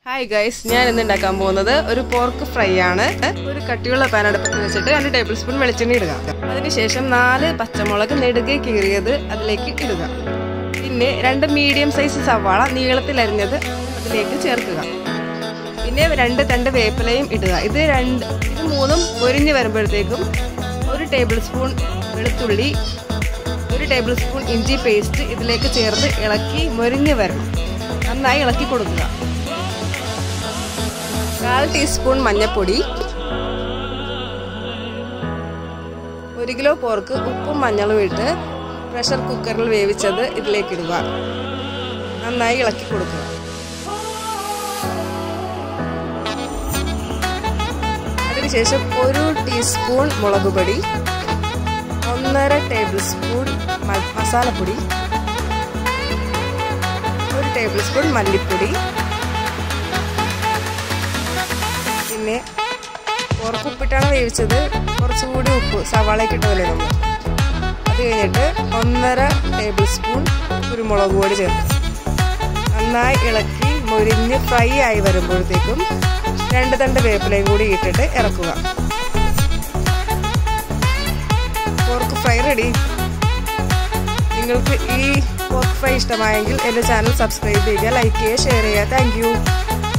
hi guys ഞാൻ ഇന്ന് ഉണ്ടാക്കാൻ പോകുന്നത് ഒരു പോർക്ക് ഫ്രൈ ആണ് ഒരു കട്ടിയുള്ള പാൻ അടുപ്പത്ത് വെച്ചിട്ട് രണ്ട് ടേബിൾ സ്പൂൺ വെളിച്ചെണ്ണ ഇടുക അതിനുശേഷം നാല് പച്ചമുളക് നെടുകെ കീറിയത് അതിലേക്ക് ഇടുക പിന്നെ രണ്ട് മീഡിയം സൈസ് സവാള നീളത്തിൽ അരിഞ്ഞത് അതിലേക്ക് ചേർക്കുക പിന്നെ രണ്ട് തണ്ട് വേപ്പിലയും ഇടുക ഇത് രണ്ട് ഇത് മൂന്നും പൊരിഞ്ഞ് വരുമ്പോഴത്തേക്കും ഒരു ടേബിൾ സ്പൂൺ വെളുത്തുള്ളി ഒരു ടേബിൾ സ്പൂൺ ഇഞ്ചി പേസ്റ്റ് ഇതിലേക്ക് ചേർത്ത് ഇളക്കി മൊരിഞ്ഞ് വരണം നന്നായി ഇളക്കി കൊടുക്കുക കാൽ ടീസ്പൂൺ മഞ്ഞൾപ്പൊടി ഒരു കിലോ പോർക്ക് ഉപ്പും മഞ്ഞളും ഇട്ട് പ്രഷർ കുക്കറിൽ വേവിച്ചത് ഇതിലേക്ക് ഇടുക നന്നായി ഇളക്കി കൊടുക്കുക അതിനുശേഷം ഒരു ടീസ്പൂൺ മുളക് പൊടി ഒന്നര ടേബിൾ സ്പൂൺ മസാലപ്പൊടി ഒരു ടേബിൾ സ്പൂൺ മല്ലിപ്പൊടി പിന്നെ പുറത്ത് ഉപ്പിട്ടാണ് വേവിച്ചത് കുറച്ചുകൂടി ഉപ്പ് സവാളയ്ക്ക് ഇട്ടതല്ലേ നമ്മൾ അത് കഴിഞ്ഞിട്ട് ഒന്നര ടേബിൾ സ്പൂൺ കുരുമുളക് പൊടി ചേർത്ത് നന്നായി ഇളക്കി മുരിഞ്ഞ് ഫ്രൈ ആയി വരുമ്പോഴത്തേക്കും രണ്ട് തണ്ട് വേപ്പിലയും കൂടി ഇട്ടിട്ട് ഇറക്കുക പോർക്ക് ഫ്രൈ റെഡി നിങ്ങൾക്ക് ഈ പോർക്ക് ഫ്രൈ ഇഷ്ടമായെങ്കിൽ എൻ്റെ ചാനൽ സബ്സ്ക്രൈബ് ചെയ്യുക ലൈക്ക് ചെയ്യുക ഷെയർ ചെയ്യുക താങ്ക്